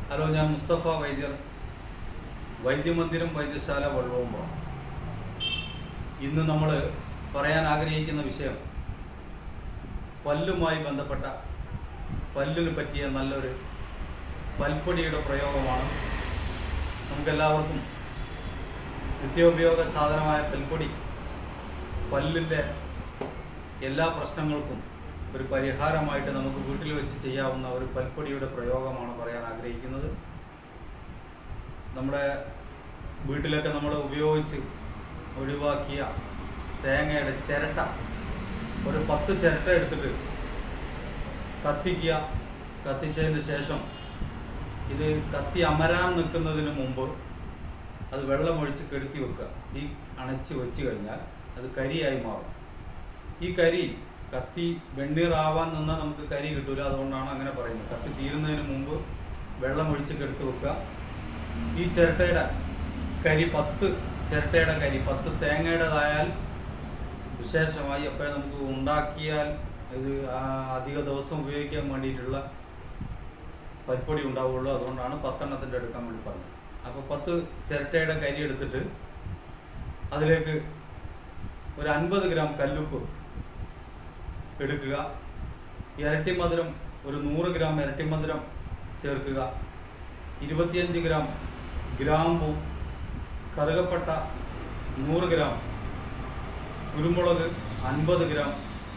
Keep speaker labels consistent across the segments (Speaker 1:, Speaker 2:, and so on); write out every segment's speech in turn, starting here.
Speaker 1: hello ഞാൻ മുസ്തഫ വൈദ്യർ വൈദ്യമന്ദിരം വൈദ്യശാല വള്ളുവമ്പ ഇന്ന് നമ്മൾ പറയാൻ ആഗ്രഹിക്കുന്ന വിഷയം പല്ലുമായി ബന്ധപ്പെട്ട പല്ലിന് പറ്റിയ നല്ലൊരു പൽപ്പൊടിയുടെ പ്രയോഗമാണ് നമുക്കെല്ലാവർക്കും നിത്യോപയോഗ സാധനമായ പൽപ്പൊടി പല്ലിൻ്റെ എല്ലാ പ്രശ്നങ്ങൾക്കും ഒരു പരിഹാരമായിട്ട് നമുക്ക് വീട്ടിൽ വെച്ച് ചെയ്യാവുന്ന ഒരു പൽപ്പൊടിയുടെ പ്രയോഗമാണ് പറയാൻ ആഗ്രഹിക്കുന്നത് നമ്മുടെ വീട്ടിലൊക്കെ നമ്മൾ ഉപയോഗിച്ച് ഒഴിവാക്കിയ തേങ്ങയുടെ ചിരട്ട ഒരു പത്ത് ചിരട്ട എടുത്തിട്ട് കത്തിക്കുക കത്തിച്ചതിന് ശേഷം ഇത് കത്തി അമരാൻ നിൽക്കുന്നതിന് മുമ്പ് അത് വെള്ളമൊഴിച്ച് കെടുത്തി വെക്കുക തീ അണച്ച് വെച്ച് കഴിഞ്ഞാൽ അത് കരിയായി മാറും ഈ കരി കത്തി വെണ്ണീറാവാൻ നിന്നാൽ നമുക്ക് കരി കിട്ടൂല അതുകൊണ്ടാണ് അങ്ങനെ പറയുന്നത് കത്തി തീരുന്നതിന് മുമ്പ് വെള്ളമൊഴിച്ച് കെടുത്ത് വെക്കുക ഈ ചിരട്ടയുടെ കരി പത്ത് ചിരട്ടയുടെ കരി പത്ത് തേങ്ങയുടേതായാൽ വിശേഷമായി എപ്പോഴും നമുക്ക് ഉണ്ടാക്കിയാൽ ഇത് ആ അധിക ദിവസം ഉപയോഗിക്കാൻ വേണ്ടിയിട്ടുള്ള പരിപ്പൊടി ഉണ്ടാവുള്ളൂ അതുകൊണ്ടാണ് പത്തെണ്ണത്തിൻ്റെ എടുക്കാൻ വേണ്ടി പറഞ്ഞത് അപ്പോൾ പത്ത് ചിരട്ടയുടെ കരി എടുത്തിട്ട് അതിലേക്ക് ഒരു അൻപത് ഗ്രാം കല്ലുപ്പ് എടുക്കുക ഇരട്ടി മധുരം ഒരു നൂറ് ഗ്രാം ഇരട്ടി മധുരം ചേർക്കുക ഇരുപത്തിയഞ്ച് ഗ്രാം ഗ്രാമ്പു കറുകപ്പട്ട നൂറ് ഗ്രാം കുരുമുളക് അൻപത് ഗ്രാം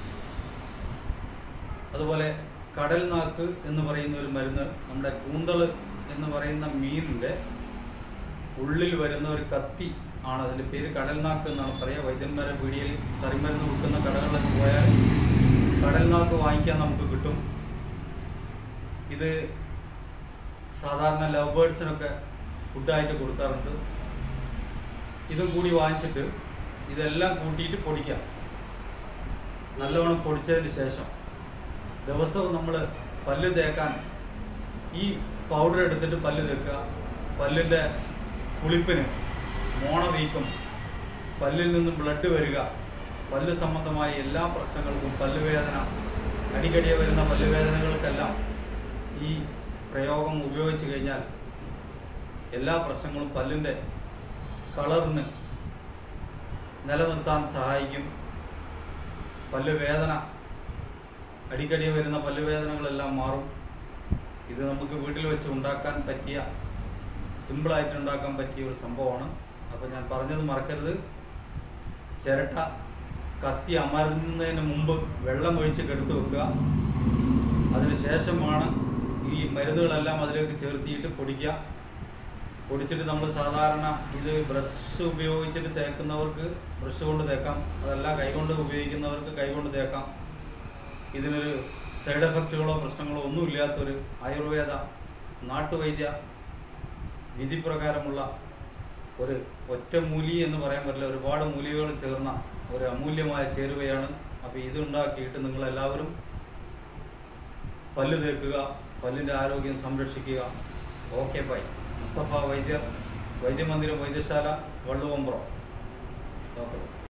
Speaker 1: അതുപോലെ കടൽ നാക്ക് എന്ന് പറയുന്ന ഒരു മരുന്ന് നമ്മുടെ കൂന്തൾ എന്ന് പറയുന്ന മീനിൻ്റെ ഉള്ളിൽ വരുന്ന ഒരു കത്തി ആണ് അതിൻ്റെ പേര് കടൽ നാക്ക് എന്നാണ് പറയുക വൈദ്യന്മാരെ പീടിയയിൽ കറിമരുന്ന് വിൽക്കുന്ന കടകളിലൊക്കെ പോയാൽ കടൽ നാക്ക് വാങ്ങിക്കാൻ നമുക്ക് കിട്ടും ഇത് സാധാരണ ലവ് ബേർഡ്സിനൊക്കെ ഫുഡായിട്ട് കൊടുക്കാറുണ്ട് ഇതും കൂടി വാങ്ങിച്ചിട്ട് ഇതെല്ലാം കൂട്ടിയിട്ട് പൊടിക്കാം നല്ലവണ്ണം പൊടിച്ചതിന് ശേഷം ദിവസവും നമ്മൾ പല്ല് തേക്കാൻ ഈ പൗഡർ എടുത്തിട്ട് പല്ല് തേക്കുക പല്ലിൻ്റെ പുളിപ്പിന് മോണ വീക്കം പല്ലിൽ നിന്നും ബ്ലഡ് വരിക പല്ല് സംബന്ധമായ എല്ലാ പ്രശ്നങ്ങൾക്കും പല്ലുവേദന അടിക്കടിയെ വരുന്ന പല്ലുവേദനകൾക്കെല്ലാം ഈ പ്രയോഗം ഉപയോഗിച്ച് കഴിഞ്ഞാൽ എല്ലാ പ്രശ്നങ്ങളും പല്ലിൻ്റെ കളറിന് നിലനിർത്താൻ സഹായിക്കും പല്ലുവേദന അടിക്കടി വരുന്ന പല്ലുവേദനകളെല്ലാം മാറും ഇത് നമുക്ക് വീട്ടിൽ വെച്ച് ഉണ്ടാക്കാൻ പറ്റിയ സിമ്പിളായിട്ട് ഉണ്ടാക്കാൻ പറ്റിയ ഒരു സംഭവമാണ് അപ്പോൾ ഞാൻ പറഞ്ഞത് മറക്കരുത് ചിരട്ട കത്തി അമരുന്നതിന് മുമ്പ് വെള്ളം ഒഴിച്ച് കെടുത്ത് വെക്കുക അതിന് ശേഷമാണ് ഈ മരുന്നുകളെല്ലാം അതിലേക്ക് ചേർത്തിയിട്ട് പൊടിക്കുക പൊടിച്ചിട്ട് നമ്മൾ സാധാരണ ഇത് ബ്രഷ് ഉപയോഗിച്ചിട്ട് തേക്കുന്നവർക്ക് ബ്രഷ് കൊണ്ട് തേക്കാം അതല്ല കൈകൊണ്ട് ഉപയോഗിക്കുന്നവർക്ക് കൈകൊണ്ട് തേക്കാം ഇതിനൊരു സൈഡ് എഫക്റ്റുകളോ പ്രശ്നങ്ങളോ ഒന്നുമില്ലാത്തൊരു ആയുർവേദ നാട്ടുവൈദ്യ വിധിപ്രകാരമുള്ള ഒരു ഒറ്റമൂലി എന്ന് പറയാൻ പറ്റില്ല ഒരുപാട് മൂലികകൾ ചേർന്ന ഒരു അമൂല്യമായ ചേരുവയാണ് അപ്പോൾ ഇത് ഉണ്ടാക്കിയിട്ട് നിങ്ങളെല്ലാവരും പല്ല് തേക്കുക പല്ലിൻ്റെ ആരോഗ്യം സംരക്ഷിക്കുക okay bye Mustafa Vaidyar Vaidyamandiram Vaidyashala Valluvambram okay